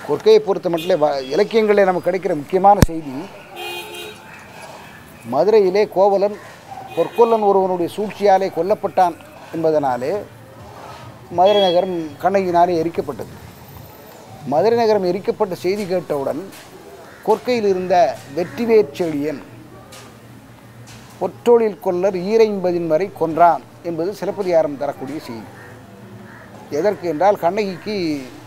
கொற்கையை பொறுத்த மட்டும் இலக்கியங்களில் நமக்கு கிடைக்கிற முக்கியமான செய்தி மதுரையிலே கோவலன் பொற்கொல்லன் ஒருவனுடைய சூழ்ச்சியாலே கொல்லப்பட்டான் என்பதனாலே மதுரை நகரம் கண்ணகினாலே எரிக்கப்பட்டது மதுரை நகரம் எரிக்கப்பட்ட செய்தி கேட்டவுடன் கொற்கையில் இருந்த வெற்றிவேற் செழியன் பொற்றொழில் கொல்லர் ஈரைம்பதின் வரை கொன்றான் என்பது சிலப்பதிகாரம் தரக்கூடிய செய்தி எதற்கு என்றால் கண்ணகிக்கு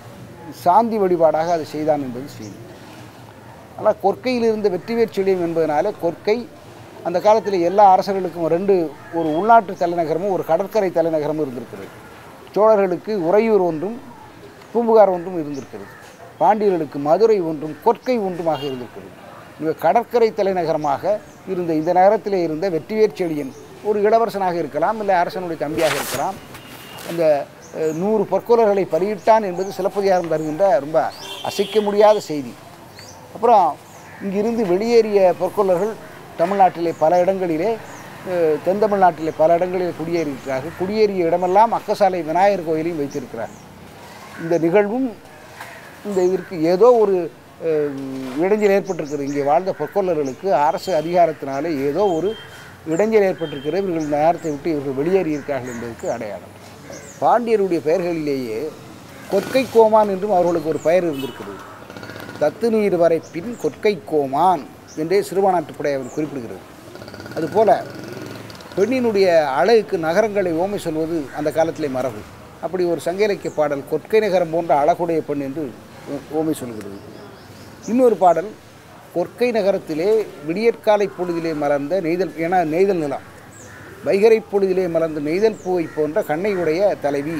சாந்தி வழிபாடாக அதை செய்தான் என்பது செய்தி ஆனால் கொற்கையில் இருந்த வெற்றிவேற் செழியன் என்பதனால கொற்கை அந்த காலத்தில் எல்லா அரசர்களுக்கும் ரெண்டு ஒரு உள்நாட்டு தலைநகரமும் ஒரு கடற்கரை தலைநகரமும் இருந்திருக்கிறது சோழர்களுக்கு உறையூர் ஒன்றும் பூம்புகார் ஒன்றும் இருந்திருக்கிறது பாண்டியர்களுக்கு மதுரை ஒன்றும் கொற்கை ஒன்றுமாக இருந்திருக்கிறது இவ கடற்கரை தலைநகரமாக இருந்த இந்த நகரத்திலே இருந்த வெற்றிவேற் செழியன் ஒரு இளவரசனாக இருக்கலாம் இல்லை அரசனுடைய தம்பியாக இருக்கலாம் அந்த அஹ், நூறு பொற்கொலர்களை பலியிட்டான் என்பது சிலப்பதிகாரம் தருகின்ற ரொம்ப அசைக்க முடியாத செய்தி அப்புறம் இங்கிருந்து வெளியேறிய பொற்கொள்ளர்கள் தமிழ்நாட்டிலே பல இடங்களிலே அஹ், தென் தமிழ்நாட்டிலே பல இடங்களிலே குடியேறியிருக்கிறார்கள் குடியேறிய இடமெல்லாம் அக்கசாலை விநாயகர் கோயிலையும் வைத்திருக்கிறார்கள் இந்த நிகழ்வும் இந்த இதற்கு ஏதோ ஒரு அஹ், இடைஞ்சல் ஏற்பட்டிருக்கிறது இங்கே வாழ்ந்த பொற்கொள்ளர்களுக்கு அரசு அதிகாரத்தினாலே ஏதோ ஒரு இடைஞ்சல் ஏற்பட்டிருக்கிறது இவர்கள் இந்த நேரத்தை விட்டு இவர்கள் வெளியேறியிருக்கிறார்கள் என்பதற்கு அடையாளம் பாண்டியருடைய பெயர்களிலேயே கொற்கை கோமான் என்றும் அவர்களுக்கு ஒரு பெயர் இருந்திருக்கிறது தத்து நீர் வரை பின் கொற்கை கோமான் என்றே சிறுபானாட்டுப்படை அவர் குறிப்பிடுகிறது அதுபோல பெண்ணினுடைய அழகுக்கு நகரங்களை ஓமை சொல்வது அந்த காலத்திலே மரபு அப்படி ஒரு சங்க இலக்கிய பாடல் கொற்கை நகரம் போன்ற அழகுடைய பெண் என்று ஓ- ஓமை சொல்கிறது இன்னொரு பாடல் கொற்கை நகரத்திலே விடியற்காலை பொழுதிலே மலர்ந்த நெய்தல் ஏன்னா நெய்தல் நிலம் வைகரை பொழுதிலே மலர்ந்த நெய்தல் பூவை போன்ற கண்ணையுடைய தலைவி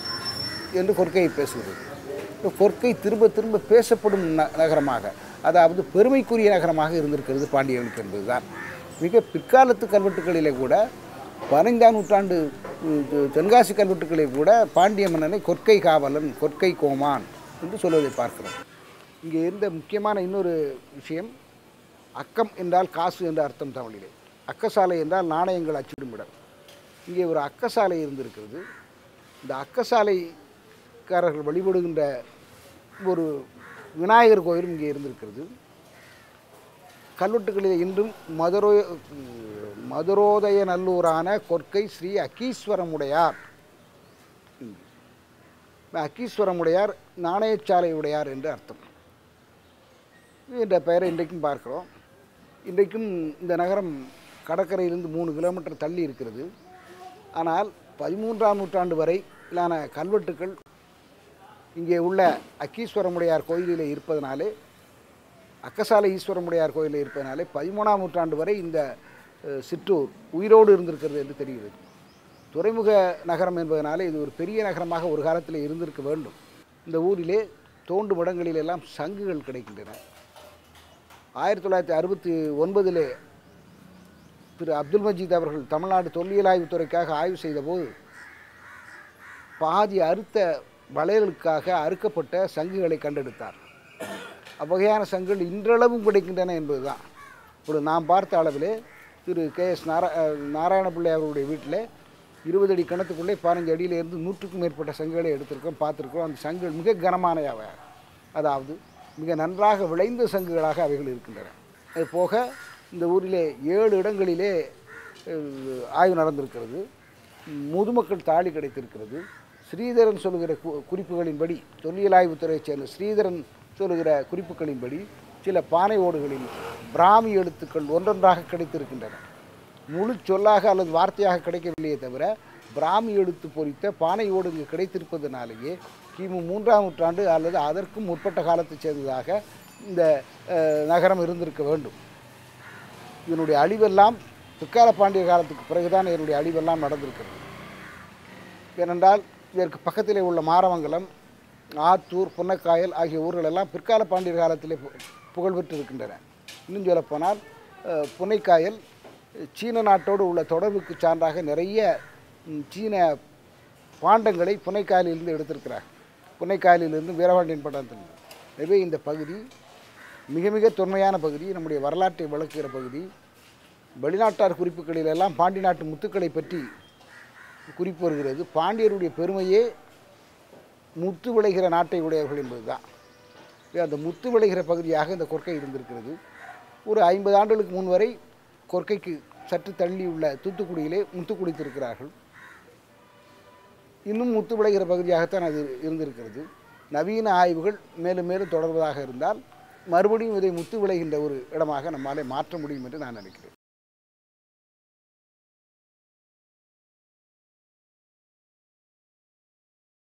என்று கொற்கையை பேசுகிறது இந்த கொற்கை திரும்ப திரும்ப பேசப்படும் ந நகரமாக அதாவது பெருமைக்குரிய நகரமாக இருந்திருக்கிறது பாண்டியர்களுக்கு என்பதுதான் மிக பிற்காலத்து கல்வெட்டுகளிலே கூட பதினைந்தாம் நூற்றாண்டு உம், தெ- தென்காசி கல்வெட்டுகளிலே கூட பாண்டிய மன்னனை கொற்கை காவலன் கொற்கை கோமான் என்று சொல்வதை பார்க்கிறோம் இங்கே இருந்த முக்கியமான இன்னொரு விஷயம் அக்கம் என்றால் காசு என்ற அர்த்தம் தமிழிலே அக்கசாலை என்றால் நாணயங்கள் அச்சிடும் இடம் இங்கே ஒரு அக்கசாலை இருந்திருக்கிறது இந்த அக்கசாலைக்காரர்கள் வழிபடுகின்ற ஒரு விநாயகர் கோயிலும் இங்கே இருந்திருக்கிறது கல்வெட்டுகளில் இன்றும் மதுரோ மதுரோதய நல்லூரான கொற்கை ஸ்ரீ அக்கீஸ்வரமுடையார் அக்கீஸ்வரமுடையார் நாணயச்சாலை உடையார் என்று அர்த்தம் என்ற பெயரை இன்றைக்கும் பார்க்கிறோம் இன்றைக்கும் இந்த நகரம் கடற்கரையிலிருந்து மூணு கிலோமீட்டர் தள்ளி இருக்கிறது ஆனால் பதிமூன்றாம் நூற்றாண்டு வரையிலான கல்வெட்டுக்கள் இங்கே உள்ள அக்கீஸ்வரமுடையார் கோயிலிலே இருப்பதனாலே அக்கசாலை ஈஸ்வரமுடையார் கோயிலில் இருப்பதனாலே பதிமூணாம் நூற்றாண்டு வரை இந்த அஹ், சிற்றூர் உயிரோடு இருந்திருக்கிறது என்று தெரிகிறது துறைமுக நகரம் என்பதனாலே இது ஒரு பெரிய நகரமாக ஒரு காலத்தில் இருந்திருக்க வேண்டும் இந்த ஊரிலே தோண்டும் இடங்களிலெல்லாம் சங்குகள் கிடைக்கின்றன ஆயிரத்தி தொள்ளாயிரத்தி அறுபத்தி ஒன்பதிலே திரு அப்துல் மஜீத் அவர்கள் தமிழ்நாடு தொல்லியல் ஆய்வுத்துறைக்காக ஆய்வு செய்தபோது பாதி அறுத்த வளையலுக்காக அறுக்கப்பட்ட சங்குகளை கண்டெடுத்தார் அவ்வகையான சங்குகள் இன்றளவும் கிடைக்கின்றன என்பதுதான் இப்பொழுது நாம் பார்த்த அளவிலே திரு கே எஸ் நாரா அஹ் நாராயண பிள்ளை அவர்களுடைய வீட்டில் இருபது அடி கிணத்துக்குள்ளே பதினஞ்சு அடியிலிருந்து நூற்றுக்கும் மேற்பட்ட சங்குகளை எடுத்திருக்கோம் பார்த்துருக்கோம் அந்த சங்குகள் மிக கனமானவை அதாவது மிக நன்றாக விளைந்த சங்குகளாக அவைகள் இருக்கின்றன அது போக இந்த ஊரிலே ஏழு இடங்களிலே அஹ், ஆய்வு நடந்திருக்கிறது முதுமக்கள் தாலி கிடைத்திருக்கிறது ஸ்ரீதரன் சொல்லுகிற கு குறிப்புகளின்படி தொல்லியல் ஆய்வுத்துறையைச் சேர்ந்த ஸ்ரீதரன் சொல்லுகிற குறிப்புகளின்படி சில பானை ஓடுகளில் பிராமி எழுத்துக்கள் ஒன்றொன்றாக கிடைத்திருக்கின்றன முழு சொல்லாக அல்லது வார்த்தையாக கிடைக்கவில்லையே தவிர பிராமி எழுத்து பொறித்த பானை ஓடு இங்கு கிடைத்திருப்பதனாலேயே கிமு மூன்றாம் நூற்றாண்டு அல்லது அதற்கும் முற்பட்ட காலத்தைச் சேர்ந்ததாக இந்த அஹ், நகரம் இருந்திருக்க வேண்டும் இதனுடைய அழிவெல்லாம் பிற்கால பாண்டிய காலத்துக்கு பிறகுதான் இதனுடைய அழிவெல்லாம் நடந்திருக்கிறது ஏனென்றால் இதற்கு பக்கத்திலே உள்ள மாரமங்கலம் ஆத்தூர் புன்னக்காயல் ஆகிய ஊர்கள் எல்லாம் பிற்கால பாண்டியர் காலத்திலே பு- புகழ்பெற்று இருக்கின்றன இன்னும் சொல்லப்போனால் அஹ், புன்னைக்காயல் அஹ், சீன நாட்டோடு உள்ள தொடர்புக்கு சான்றாக நிறைய ம், சீன பாண்டங்களை புன்னைக்காயலிலிருந்து எடுத்திருக்கிறார் புன்னைக்காயலிலிருந்து வீரபாண்டியன் பட்டணத்தில் எனவே இந்த பகுதி மிக மிக தொன்மையான பகுதி நம்முடைய வரலாற்றை விளக்குகிற பகுதி வெளிநாட்டார் குறிப்புகளிலெல்லாம் பாண்டி நாட்டு முத்துக்களை பற்றி குறிப்பு வருகிறது பாண்டியருடைய பெருமையே முத்து விளைகிற நாட்டை உடையவர்கள் என்பதுதான் அந்த முத்து விளைகிற பகுதியாக இந்த கொற்கை இருந்திருக்கிறது ஒரு ஐம்பது ஆண்டுகளுக்கு முன் வரை கொற்கைக்கு சற்று தள்ளி உள்ள தூத்துக்குடியிலே முத்து குடித்திருக்கிறார்கள் இன்னும் முத்து விளைகிற பகுதியாகத்தான் அது இருந்திருக்கிறது நவீன ஆய்வுகள் மேலும் மேலும் தொடர்வதாக இருந்தால் மறுபடியும் இதை முத்து விளைகின்ற ஒரு இடமாக நம்மாலே மாற்ற முடியும் என்று நான் நினைக்கிறேன்